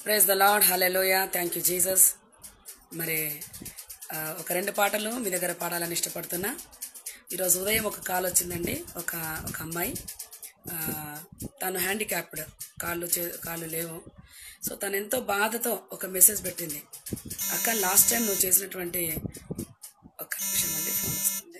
Praise the lord hallelujah thank you Jesus మరి ఆ, ఒక రెండు పాటలు మీ దగ్గర పాడాలని ఇష్టపడుతున్నా ఈరోజు ఉదయం ఒక కాల్ వచ్చిందండి ఒక ఒక అమ్మాయి ఆ, తను హ్యాండిక్యాప్డ్ కాళ్ళు చే కాళ్ళు లేవు సో తను ఎంతో బాధతో ఒక మెసేజ్ పెట్టింది అక్క లాస్ట్ టైం నువ్వు చేసినటువంటి ఒక నిమిషం అండి ఫోన్ వస్తుంది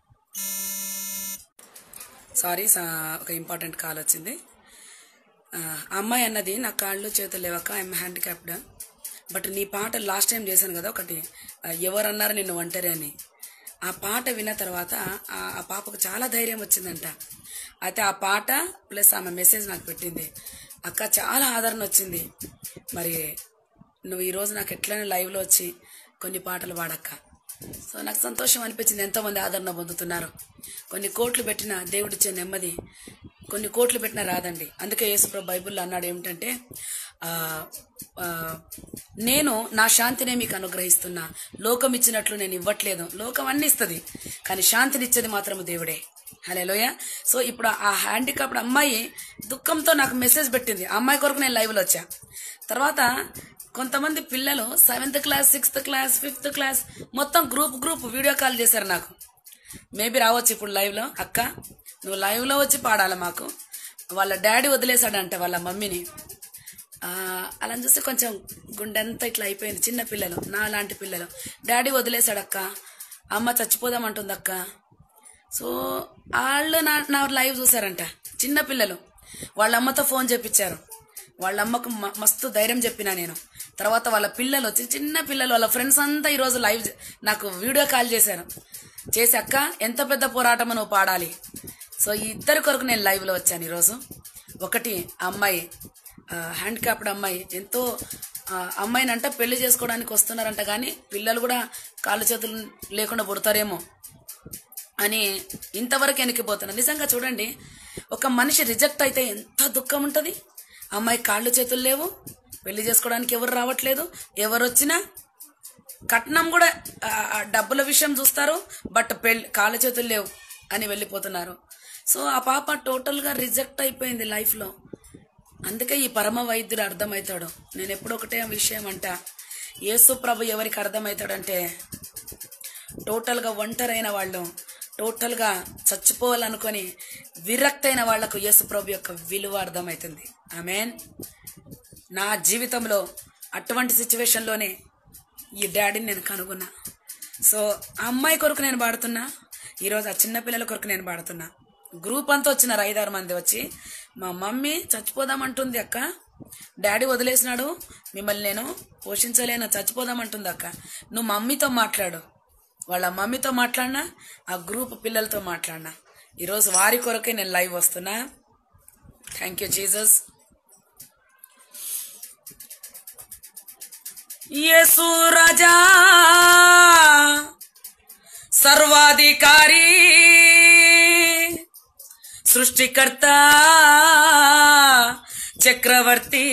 సారీ సా- ఒక ఇంపార్టెంట్ కాల్ వచ్చింది ఆ ఆ అమ్మాయి అన్నది నా కాళ్ళు చేతులు లేవక ఐఎమ్ హ్యాండిక్యాప్డ్ బట్ నీ పాట లాస్ట్ టైం చేశాను కదా ఒకటి ఆ, ఎవరన్నారు నిన్ను ఒంటరి అని ఆ పాట విన్న తర్వాత ఆ ఆ పాపకు చాలా ధైర్యం వచ్చిందంట అయితే ఆ పాట ప్లస్ ఆమె మెసేజ్ నాకు పెట్టింది అక్క చాలా ఆదరణ వచ్చింది మరి నువ్వు ఈరోజు నాకు ఎట్లనే లైవ్లో వచ్చి కొన్ని పాటలు పాడక్క సో నాకు సంతోషం అనిపించింది ఎంతోమంది ఆదరణ పొందుతున్నారు కొన్ని కోట్లు పెట్టిన దేవుడిచ్చే నెమ్మది కొన్ని కోట్లు పెట్టినా రాదండి అందుకే యేసుప్రభు బైబిల్లో అన్నాడు ఏమిటంటే ఆ, ఆ, నేను నా శాంతినే మీకు అనుగ్రహిస్తున్నా లోకం ఇచ్చినట్లు నేను ఇవ్వట్లేదు లోకం అన్ని ఇస్తుంది కానీ శాంతినిచ్చేది మాత్రం దేవుడే హలోయ సో ఇప్పుడు ఆ హ్యాండికాప్డ్ అమ్మాయి దుఃఖంతో నాకు మెసేజ్ పెట్టింది ఆ అమ్మాయి కొరకు నేను లైవ్లో వచ్చా తర్వాత కొంతమంది పిల్లలు seventh class sixth class fifth class మొత్తం గ్రూప్ గ్రూప్ వీడియో కాల్ చేశారు నాకు మేబీ రావచ్చు ఇప్పుడు లైవ్లో అక్క నువ్వు లైవ్లో వచ్చి పాడాలి మాకు వాళ్ళ డాడీ వదిలేశాడంట వాళ్ళ మమ్మీని ఆ, అలా చూస్తే కొంచెం గుండెంతా ఇట్లా అయిపోయింది చిన్న పిల్లలు నా లాంటి పిల్లలు డాడీ వదిలేశాడక్క అమ్మ చచ్చిపోదామంటుంది అక్క సో వాళ్ళు నా నా లైవ్ చూసారంట చిన్న పిల్లలు వాళ్ళ అమ్మతో ఫోన్ చేపించారు వాళ్ళ అమ్మకు మ- మస్తు ధైర్యం చెప్పినా నేను తర్వాత వాళ్ళ పిల్లలు వచ్చి చిన్న పిల్లలు వాళ్ళ ఫ్రెండ్స్ అంతా ఈరోజు లైవ్ చే- నాకు వీడియో కాల్ చేశారు చేసి అక్క ఎంత పెద్ద పోరాటం నువ్వు పాడాలి సో ఈ ఇద్దరి కొరకు నేను లైవ్లో వచ్చాను ఈరోజు ఒకటి ఆ అమ్మాయి హ్యాండిక్యాప్డ్ అమ్మాయి ఎంతో ఆ, అమ్మాయిని అంట పెళ్లి చేసుకోవడానికి వస్తున్నారంట కానీ పిల్లలు కూడా కాళ్ళు చేతులు లేకుండా పుడతారేమో అని ఇంతవరకు వెనక్కిపోతున్నా నిజంగా చూడండి ఒక మనిషి రిజెక్ట్ అయితే ఎంత దుఃఖం ఉంటుంది అమ్మాయి కాళ్ళు చేతులు లేవు పెళ్లి చేసుకోవడానికి ఎవరు రావట్లేదు ఎవరు వచ్చినా కట్నం కూడా ఆ, ఆ డబ్బుల విషయం చూస్తారు బట్ పెళ్లి కాళ్ళ చేతులు లేవు అని వెళ్ళిపోతున్నారు సో ఆ పాప టోటల్గా రిజెక్ట్ అయిపోయింది లైఫ్లో అందుకే ఈ పరమ వైద్యుడు అర్థమవుతాడు నేను ఎప్పుడు ఒకటే విషయం అంట యేసు ప్రభు ఎవరికి అర్థమవుతాడంటే టోటల్గా ఒంటరైన వాళ్ళు టోటల్గా చచ్చిపోవాలనుకొని విరక్తైన వాళ్లకు యేసు ప్రభు యొక్క విలువ అర్థమవుతుంది ఆమెన్ నా జీవితంలో అటువంటి సిచ్యువేషన్లోనే ఈ డాడీని నేను కనుగొన్నా సో ఆ అమ్మాయి కొరకు నేను పాడుతున్నా ఈరోజు ఆ చిన్న పిల్లల కొరకు నేను పాడుతున్నా గ్రూప్ అంతా వచ్చినారు ఐదారు మంది వచ్చి మా మమ్మీ చచ్చిపోదామంటుంది అక్క డాడీ వదిలేసినాడు మిమ్మల్ని నేను పోషించలేను చచ్చిపోదామంటుంది అక్క నువ్వు మమ్మీతో మాట్లాడు వాళ్ళ మమ్మీతో మాట్లాడినా ఆ గ్రూప్ పిల్లలతో మాట్లాడినా ఈరోజు వారి కొరకే నేను లైవ్ వస్తున్నా థ్యాంక్ యూ జీసస్ యేసు రాజా సర్వాధికారి సృష్టికర్త చక్రవర్తి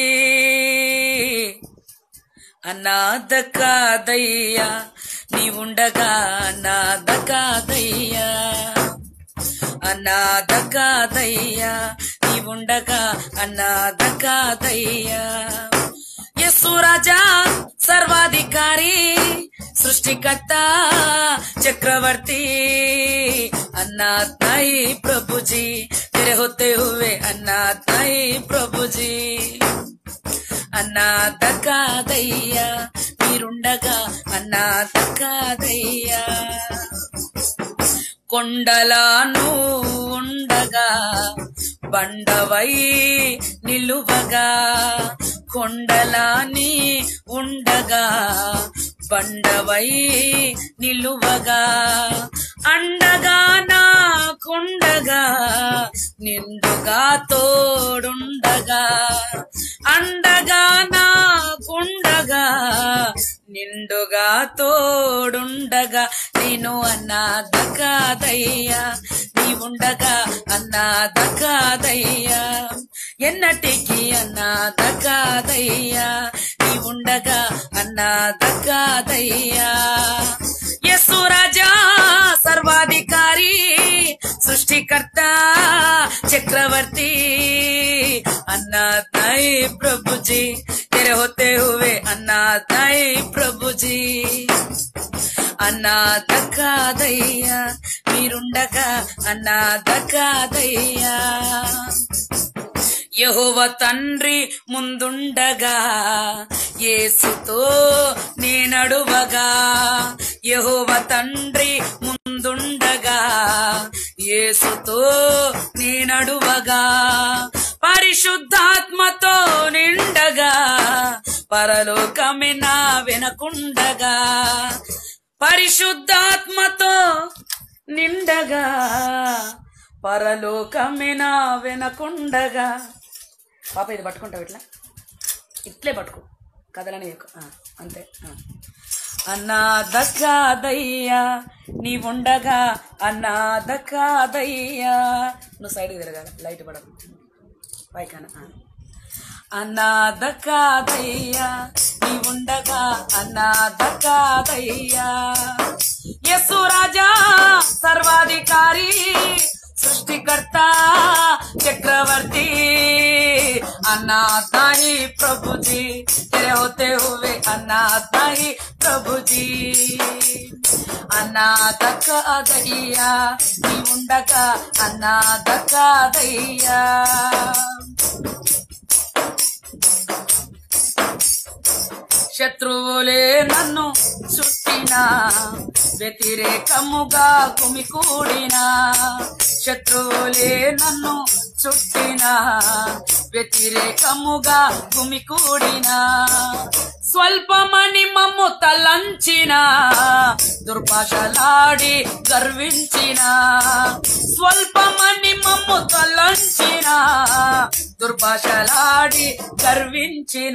అనాథ కాదయ్యా నీ ఉండగా అనాథ కాదయ్యా అనాథ కాదయ్యా నీ ఉండగా అనాథ కాదయ్యా యస్సు రాజా సర్వాధికారి సృష్టికర్త చక్రవర్తి అన్నాథాయి ప్రభుజీ तेरे होते हुए అన్నాథాయి ప్రభుజీ అన్నాథ కాదయ్యా మీరుండగా అన్నాథ కాదయ్యా కొండలాను ఉండగా బండవై నిలువగా కొండలాని ఉండగా బండవై నిలువగా అండగా నాకుండగా నిండుగా తోడుండగా అండగా నాకుండగా నిండుగా తోడుండగా నేను అన్నాద కాదయ్యా నీ ఉండగా అన్నాద కాదయ్యా ఎన్నటికి అన్నాద కాదయ్యా నీ ఉండగా అన్నాద కాదయ్యా యస్సు రాజా సర్వాధికారి సృష్టికర్త చక్రవర్తి అన్నాథాయి ప్రభుజీ तेरे होते हुए अनाथ नहीं प्रभु जी అనాథ కాదయ్యా మీరుండగా అనాథ కాదయ్యా యహోవ తండ్రి ముందుండగా యేసుతో నేనడువగా యహోవ తండ్రి ముందుండగా యేసుతో నేనడువగా పరిశుద్ధాత్మతో నిండగా పరలోకమే నా వెనకుండగా పరిశుద్ధాత్మతో నిండగా పరలోకమే నా వెనకుండగా పాప ఇది పట్టుకుంటావు ఇట్లా ఇట్లే పట్టుకో కదలని ఎక్కు. ఆ, అంతే ఆ. అనాథ కాదయ్యా నీవుండగా అనాథ కాదయ్యా నువ్వు సైడ్కి తిరగాలి లైట్ పడదు పైకాన ఆ. అనాథ కాదయ్యా నీవుండగా అనాథ కాదయ్యా యస్సు రాజా సర్వాధికారి సృష్టికర్త చక్రవర్తి అనాథ ही प्रभु जी तेरे होते हुए अनाथ ही प्रभु जी అనాథ కాదయ్యా నీ ఉండగా అనాథ కాదయ్యా శత్రువులే నన్ను చుట్టిన వ్యతిరేకముగా గుమికూడిన శత్రువులే నన్ను చుట్టిన వ్యతిరేకముగా గుమికూడిన స్వల్పమని మమ్ము తలంచిన దుర్భాషలాడి గర్వించిన స్వల్పమని మమ్ము తలంచిన దుర్భాషలాడి గర్వించిన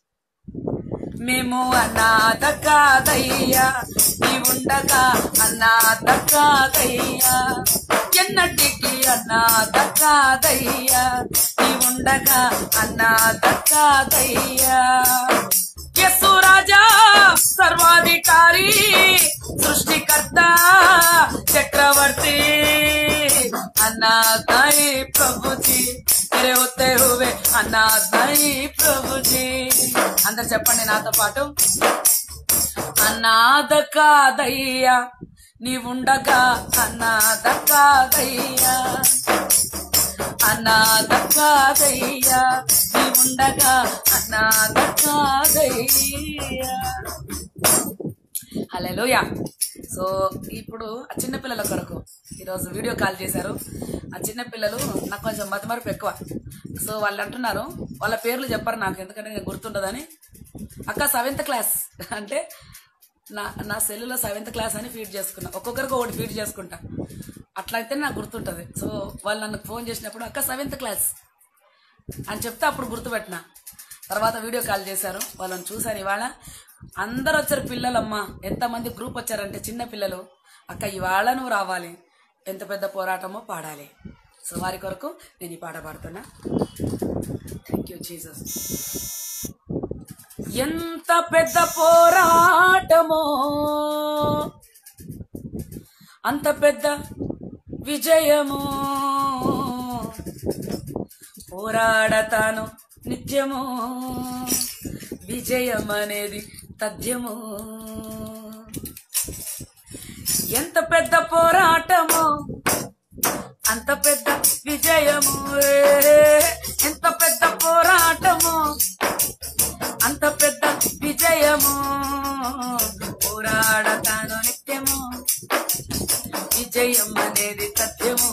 మేము అనాథ కాదయ్యా నీవుండగా అనాథ కాదయ్యా ఎన్నటికి అనాథ కాదయ్యా నీవుండగా అనాథ కాదయ్యా యస్సు రాజా సర్వాధికారి సృష్టికర్త చక్రవర్తి అనాథ ही प्रभु जी तेरे होते हुए अनाथ ही प्रभु जी అందరు చెప్పండి నాతో పాటు అనాథ కాదయ్యా నీవుండగా అనాథ కాదయ్యా అనాథ కాదయ్యా నీవుండగా అనాథ కాదయ్యా హలోయా సో ఇప్పుడు ఆ చిన్నపిల్లల కొరకు ఈరోజు వీడియో కాల్ చేశారు ఆ చిన్నపిల్లలు నాకు కొంచెం మతిమరుపు ఎక్కువ సో వాళ్ళు అంటున్నారు వాళ్ళ పేర్లు చెప్పరు నాకు ఎందుకంటే నేను గుర్తుండదని అక్క సెవెంత్ క్లాస్ అంటే నా నా సెల్లులో సెవెంత్ క్లాస్ అని ఫీడ్ చేసుకున్నా ఒక్కొక్కరికి ఒకటి ఫీడ్ చేసుకుంటా అట్లా అయితే నాకు గుర్తుంటుంది సో వాళ్ళు నన్ను ఫోన్ చేసినప్పుడు అక్క సెవెంత్ క్లాస్ అని చెప్తే అప్పుడు గుర్తుపెట్టిన తర్వాత వీడియో కాల్ చేశారు వాళ్ళని చూశాను ఇవాళ అందరు వచ్చారు పిల్లలమ్మా ఎంతమంది గ్రూప్ వచ్చారంటే చిన్న పిల్లలు అక్క ఇవాళ నువ్వు రావాలి ఎంత పెద్ద పోరాటమో పాడాలి సో వారి కొరకు నేను ఈ పాట పాడుతున్నా థ్యాంక్ యూ జీసస్ ఎంత పెద్ద పోరాటమో అంత పెద్ద విజయము పోరాడతాను నిత్యము విజయం అనేది తథ్యము ఎంత పెద్ద పోరాటము అంత పెద్ద విజయము ఏ, ఎంత పెద్ద పోరాటము అంత పెద్ద విజయము పోరాడతాను నిత్యము విజయం అనేది సత్యము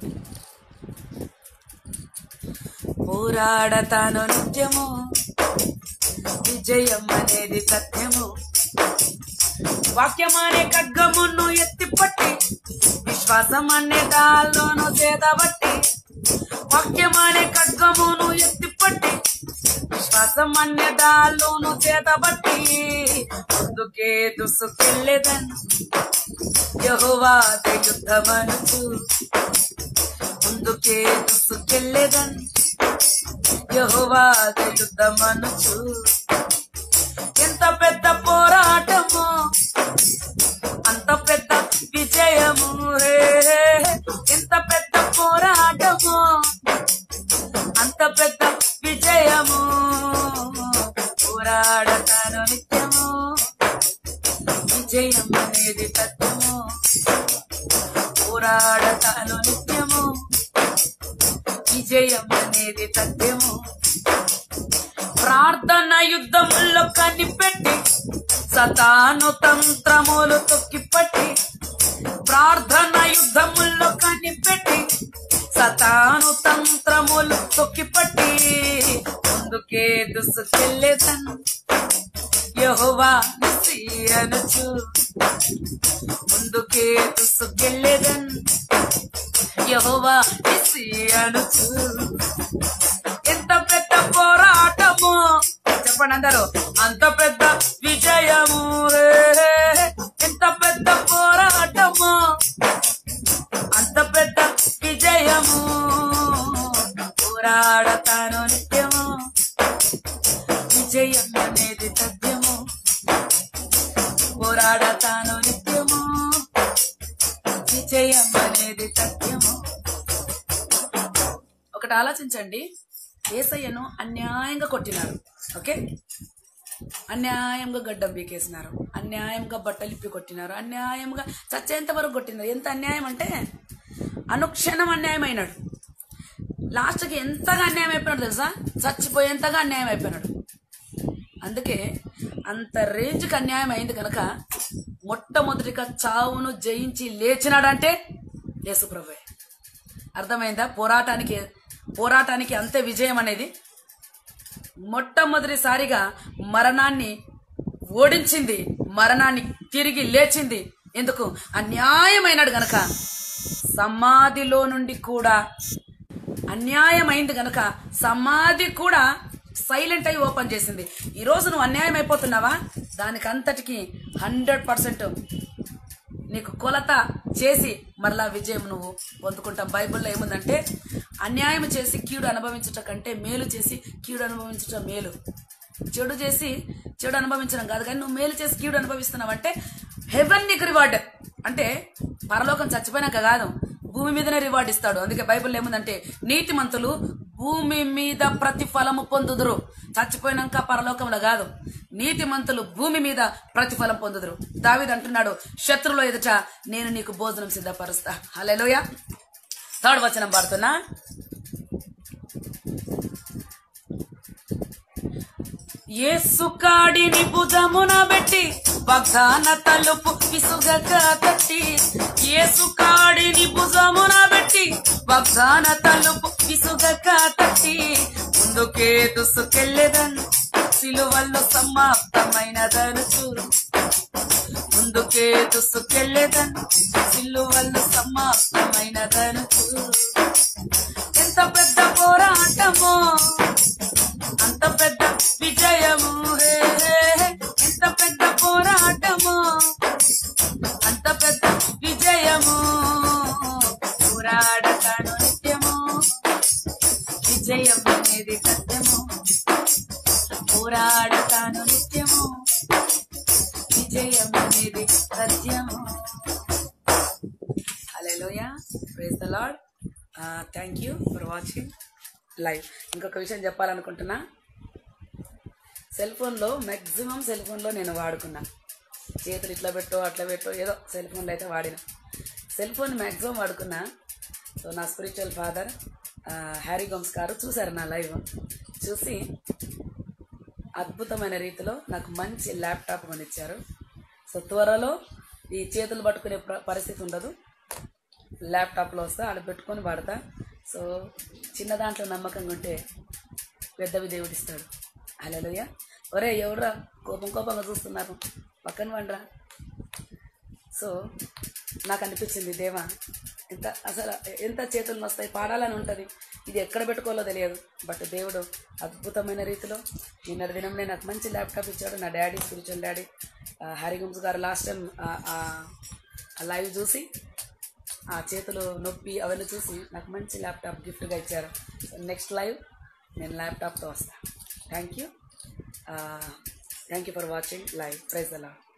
పోరాడతాను నిత్యము విజయం అనేది సత్యము వాక్యం అనే ఖడ్గమును ఎత్తిపట్టి విశ్వాసం అనే దాల్లోను చేదబట్టి వాక్యం అనే ఖడ్గమును ఎత్తిపట్టి విశ్వాసం అనే దాల్లోను చేతబట్టి ముందుకే దుసుకెళ్ళేదన్ యహోవా యుద్ధమనుచు ముందుకే దుసుకెళ్ళేదన్ యహోవా యుద్ధమనుచు ఎంత పెద్ద పోరాటము అంత పెద్ద విజయము హే, ఎంత పెద్ద పోరాటము అంత పెద్ద విజయము విజయం అనేది తత్వము పోరాడతాను నిత్యము విజయం అనేది తథ్యము ప్రార్థన యుద్ధముల్లో కనిపెట్టి సతాను తంత్రములు తొక్కిపట్టి ప్రార్థన యుద్ధముల్లో కనిపెట్టి సతాను తంత్రములు తొక్కిపట్టి ముందుకే దుసుకెళ్ళేదను యహోవా అనొచ్చు ముందుకే దుసుకెళ్ళేదన్ యహోవా అనొచ్చు ఎంత పెద్ద పోరాటము చెప్పండి అందరూ అంత పెద్ద విజయము హే, హే, హే. ఎంత పెద్ద పోరాటము అంత పెద్ద విజయము పోరాడతాను నిత్యము విజయం అనేది తథ్యము పోరాడతాను నిత్యము విజయం అనేది తథ్యము ఒకటి ఆలోచించండి ఏసయ్యను అన్యాయంగా కొట్టినారు ఓకే అన్యాయంగా గడ్డం పీకేసినారు అన్యాయంగా బట్టలు ఇప్పి కొట్టినారు అన్యాయంగా చచ్చేంత వరకు కొట్టినారు ఎంత అన్యాయం అంటే అనుక్షణం అన్యాయం అయినాడు లాస్ట్కి ఎంతగా అన్యాయం అయిపోయినాడు తెలుసా చచ్చిపోయేంతగా అన్యాయం అయిపోయినాడు అందుకే అంత రేంజ్కి అన్యాయం అయింది కనుక మొట్టమొదటిగా చావును జయించి లేచినాడంటే యేసుప్రభువే అర్థమైందా పోరాటానికి పోరాటానికి అంతే విజయం అనేది మొట్టమొదటిసారిగా మరణాన్ని ఓడించింది మరణాన్ని తిరిగి లేచింది ఎందుకు అన్యాయమైనాడు గనక సమాధిలో నుండి కూడా అన్యాయమైంది గనక సమాధి కూడా సైలెంట్ అయి ఓపెన్ చేసింది ఈ రోజు నువ్వు అన్యాయం అయిపోతున్నావా దానికి అంతటికి హండ్రెడ్ పర్సెంట్ నీకు కొలత చేసి మరలా విజయం నువ్వు పొందుకుంటాం బైబిల్లో ఏముందంటే అన్యాయం చేసి కీడు అనుభవించుట కంటే మేలు చేసి కీడు అనుభవించుట మేలు చెడు చేసి చెడు అనుభవించడం కాదు కానీ నువ్వు మేలు చేసి కీడు అనుభవిస్తున్నావు అంటే హెవెన్ నీకు రివార్డ్ అంటే పరలోకం చచ్చిపోయినాక కాదు భూమి మీదనే రివార్డ్ ఇస్తాడు అందుకే బైబిల్ ఏముందంటే నీతిమంతులు భూమి మీద ప్రతిఫలము పొందుదురు చచ్చిపోయినాక పరలోకంలో కాదు నీతిమంతులు భూమి మీద ప్రతిఫలం పొందుదురు దావిది అంటున్నాడు శత్రువుల ఎదుట నేను నీకు భోజనం సిద్ధపరుస్తా హలోయ థర్డ్ వచనం పాడుతున్నా యేసు కాడిని భుజమున పెట్టి వాగ్దాన తలుపు విసుగక తట్టి యేసు కాడిని భుజమున పెట్టి వాగ్దాన తలుపు విసుగక తట్టి ముందుకే దుసుకెళ్ళేదన్ సిలువల్లో సమాప్తమైనదను చూడు ముందుకే దుసుకెళ్ళేదన్ సిలువల్లో సమాప్తమైనదను చూడు ఎంత పెద్ద పోరాటమో అంత పెద్ద విజయము హే, హే, హే. ఎంత పెద్ద పోరాటము అంత పెద్ద విజయము పోరాడతాను నిత్యము విజయం అనేది సత్యము పోరాడతాను నిత్యము విజయం అనేది సత్యము హలోయ praise the Lord thank you for watching live ఇంకొక విషయం చెప్పాలనుకుంటున్నా సెల్ ఫోన్లో మ్యాక్సిమం సెల్ ఫోన్లో నేను వాడుకున్నా చేతులు ఇట్లా పెట్టో అట్లా పెట్టో ఏదో సెల్ ఫోన్లో అయితే వాడిన సెల్ ఫోన్ మ్యాక్సిమం వాడుకున్నా సో నా స్పిరిచువల్ ఫాదర్ హ్యారీ గోమ్స్ గారు చూశారు నా లైవ్ చూసి అద్భుతమైన రీతిలో నాకు మంచి ల్యాప్టాప్ కొనిచ్చారు సో త్వరలో ఈ చేతులు పట్టుకునే ప్ర- పరిస్థితి ఉండదు ల్యాప్టాప్లో వస్తా ఆడ పెట్టుకొని వాడతా సో చిన్న దాంట్లో నమ్మకంగా ఉంటే పెద్దవి దేవుడిస్తాడు హలోయ ఒరే ఎవరురా కోపం కోపంగా చూస్తున్నారు పక్కన వండరా సో నాకు అనిపించింది దేవా ఎంత అసలు ఎంత చేతులు వస్తాయి పాడాలని ఉంటుంది ఇది ఎక్కడ పెట్టుకోవాలో తెలియదు బట్ దేవుడు అద్భుతమైన రీతిలో నిన్నటి దినంనే నాకు మంచి ల్యాప్టాప్ ఇచ్చాడు నా డాడీ స్పిరిచువల్ డాడీ హరిగుంస్ గారు లాస్ట్ టైం లైవ్ చూసి ఆ చేతులు నొప్పి అవన్నీ చూసి నాకు మంచి ల్యాప్టాప్ గిఫ్ట్గా ఇచ్చారు నెక్స్ట్ లైవ్ నేను ల్యాప్టాప్తో వస్తాను thank you thank you for watching live prize అలా